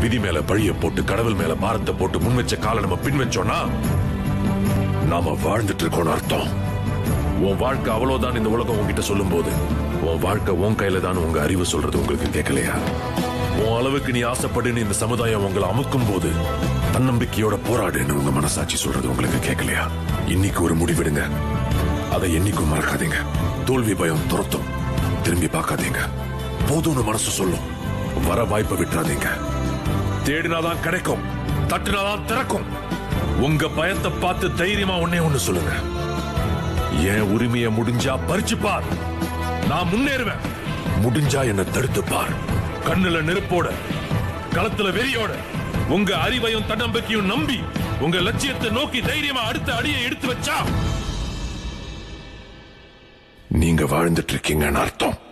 விதி மேல பழிய போட்டு கடவுள் மேல பாரத்தை போட்டு முன் வச்ச காலை நம்ம பின் வச்சோம்னா நாம வாழ்ந்துட்டு இருக்கோம்னு அர்த்தம் உன் வாழ்க்கை அவ்வளவுதான் இந்த உலகம் உன்கிட்ட சொல்லும் போது உன் வாழ்க்கை உன் கையில தான் உங்க அறிவு சொல்றது உங்களுக்கு கேட்கலையா உன் அளவுக்கு நீ ஆசைப்படுன்னு இந்த சமுதாயம் உங்களை அமுக்கும் போது தன்னம்பிக்கையோட போராடுன்னு உங்க மனசாட்சி சொல்றது உங்களுக்கு கேட்கலையா இன்னைக்கு ஒரு முடிவெடுங்க அதை என்னைக்கும் மறக்காதீங்க தோல்வி பயம் துரத்தும் திரும்பி பார்க்காதீங்க போதும்னு மனசு சொல்லும் வர வாய்ப்பை விட்டுறாதீங்க தேடினாதான் கிடைக்கும் தட்டினாதான் திறக்கும் உங்க பயத்தை பார்த்து தைரியமா ஒன்னே ஒண்ணு சொல்லுங்க என் உரிமையை முடிஞ்சா பறிச்சு பார் நான் முன்னேறுவேன் முடிஞ்சா என்ன தடுத்து பார் கண்ணுல நெருப்போட களத்துல வெறியோட உங்க அறிவையும் தன்னம்பிக்கையும் நம்பி உங்க லட்சியத்தை நோக்கி தைரியமா அடுத்த அடியை எடுத்து வச்சா நீங்க வாழ்ந்துட்டு இருக்கீங்கன்னு அர்த்தம்